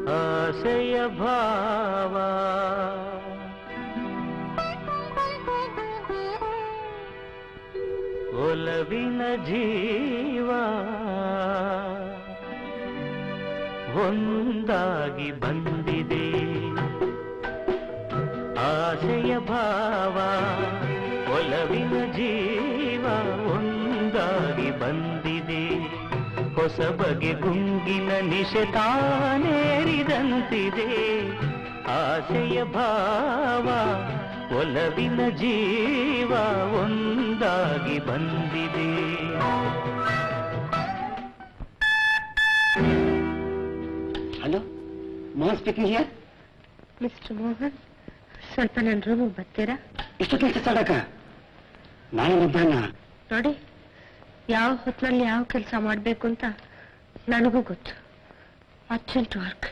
ಆಸೆಯ ಭಾವ ಒಲವಿನ ಜೀವ ಒಂದಾಗಿ ಬಂದಿದೆ ಆಸೆಯ ಭಾವ ಒಲವಿನ ಜೀವ ಒಂದಾಗಿ ಬಂದಿದೆ ಹೊಸ ಬಗೆ ಗುಂಗಿನ ನಿಶೆ ತಾನೇರಿದಂತಿದೆ ಆಸೆಯ ಭಾವ ಒಲವಿನ ಜೀವ ಒಂದಾಗಿ ಬಂದಿದೆ hello Mohan speaking here mister Mohan ಸ್ವಲ್ಪ ನನ್ನ ರೂಮಿಗೆ ಬರ್ತೀರಾ ಇಷ್ಟು ಕೆಲಸ ಸಾಡಕ ನಾಳೆ ಮಧ್ಯಾಹ್ನ ನೋಡಿ ಯಾವ ಹೊತ್ತಿನಲ್ಲಿ ಯಾವ ಕೆಲಸ ಮಾಡಬೇಕು ಅಂತ ನನಗೂ ಗೊತ್ತು ಅರ್ಜೆಂಟ್ ವರ್ಕ್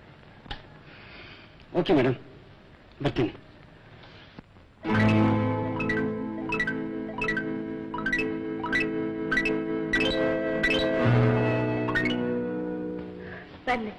ಓಕೆ ಮೇಡಮ್ ಬರ್ತೀನಿ ಬನ್ನಿ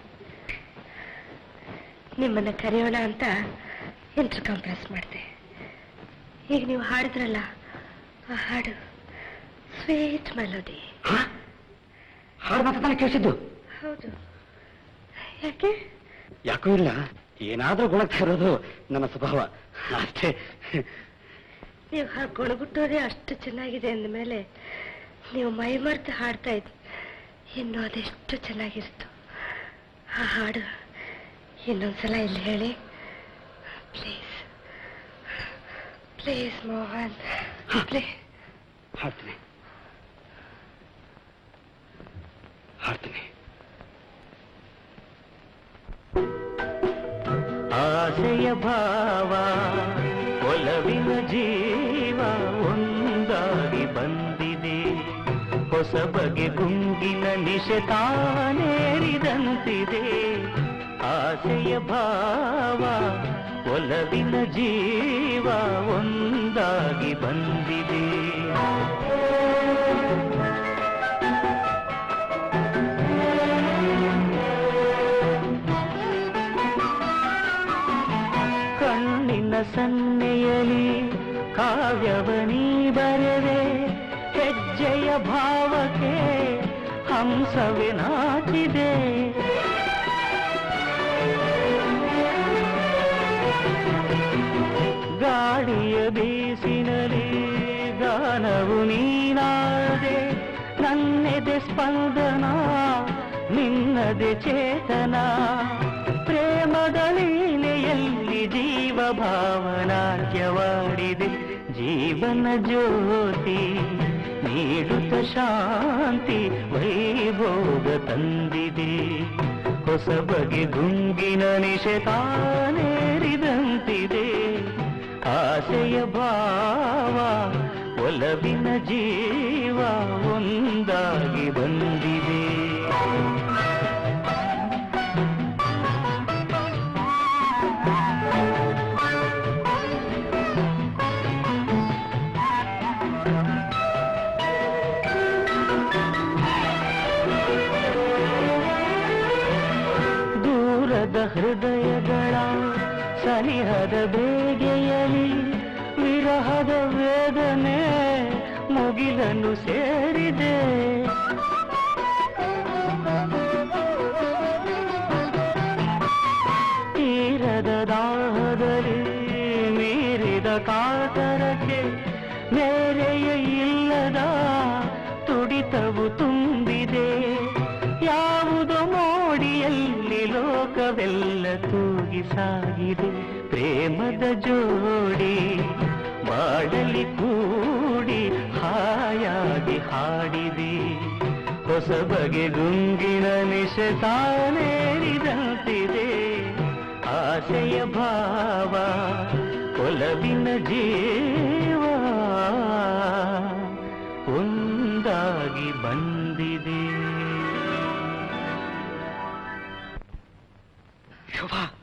ನಿಮ್ಮನ್ನ ಕರೆಯೋಣ ಅಂತ ಇಂಟರ್ ಕಂಪ್ರೆಸ್ ಮಾಡಿದೆ ಈಗ ನೀವು ಹಾಡಿದ್ರಲ್ಲ ಆ ಹಾಡು ಸ್ವೀಟ್ ಮೆಲೋಡಿ ಹಾಡು ಮಾತ್ರ ಕೇಳಿಸಿದ್ದು ಹೌದು ಯಾಕೆ ಯಾಕೂ ಇಲ್ಲ ಏನಾದ್ರೂ ಗುಣಕ್ಕೆ ಇರೋದು ನನ್ನ ಸ್ವಭಾವ ಅಷ್ಟೇ ನೀವು ಹಾಗೆ ಗುಣಗುಟ್ಟೋದೇ ಅಷ್ಟು ಚೆನ್ನಾಗಿದೆ ಅಂದಮೇಲೆ ನೀವು ಮೈ ಮರೆತು ಹಾಡ್ತಾ ಇದ್ರಿ ಇನ್ನು ಅದೆಷ್ಟು ಚೆನ್ನಾಗಿರುತ್ತು ಆ ಹಾಡು ಇನ್ನೊಂದ್ಸಲ ಇಲ್ಲಿ ಹೇಳಿ ಪ್ಲೀಸ್ ಪ್ಲೀಸ್ ಮೋಹನ್ ಪ್ಲೀಸ್ ಹಾಡ್ತೀನಿ ಹಾಡ್ತೀನಿ ಆಸೆಯ ಭಾವ ಒಲವಿನ ಜೀವ ಒಂದಾಗಿ ಬಂದಿದೆ ಹೊಸ ಬಗೆ ಗುಂಗಿನ ನಿಶೆ ತಾನೇರಿದಂತಿದೆ ಆಸೆಯ ಭಾವ ಒಲವಿನ ಜೀವ ಒಂದಾಗಿ ಬಂದಿದೆ ಕಣ್ಣಿನ ಸನ್ನೆಯಲಿ ಕಾವ್ಯವನೀ ಬರೆದೆ ಹೆಜ್ಜೆಯ ಭಾವಕ್ಕೆ ಹಂಸವೇ ನಾಚಿದೆ ಗಾಳಿಯ ಬೀಸಿನಲಿ ಗಾನವು ನೀನಾದೆ ನನ್ನೆದೆ ಸ್ಪಂದನ ನಿನ್ನದೆ ಚೇತನ ಪ್ರೇಮದ ಲೀಲೆಯಲ್ಲಿ ಜೀವ ಭಾವನಾಟ್ಯವಾಡಿದೆ ಜೀವನ ಜ್ಯೋತಿ ನೀಡುತ್ತ ಶಾಂತಿ ವೈಭೋಗ ತಂದಿದೆ ಹೊಸ ಬಗೆ ಗುಂಗಿನ ನಿಶೆ ತಾನೇರಿದಂತಿದೆ ಆಸೆಯ ಭಾವ ಒಲವಿನ ಜೀವ ಒಂದಾಗಿ ಬಂದಿದೆ ದೂರದ ಹೃದಯಗಳ ಸನಿಹದ ಬೇಗೆಯಲಿ ವಿರಹದ ವೇದನೆ ಮುಗಿಲನ್ನು ಸೇರಿದೆ ತೀರದ ದಾಹದಲ್ಲಿ ಮೀರಿದ ಕಾತರಕ್ಕೆ ಮೇರೆಯ ಇಲ್ಲದ ತುಡಿತವು ತುಂಬಿದೆ ಯಾವುದೋ ಮೋಡಿಯಲ್ಲಿ ಲೋಕವೆಲ್ಲ ತೂಗಿ ಸಾಗಿದೆ ಪ್ರೇಮದ ಜೋಡಿ ಬಾಳಲಿ ಕೂಡಿ ಹಾಯಾಗಿ ಹಾಡಿದೆ ಹೊಸ ಬಗೆ ಗುಂಗಿನ ನಿಶೆ ತಾನೇರಿದಂತಿದೆ ಆಸೆಯ ಭಾವ ಒಲವಿನ ಜೀವ ಒಂದಾಗಿ ಬಂದಿದೆ ಶೋಭಾ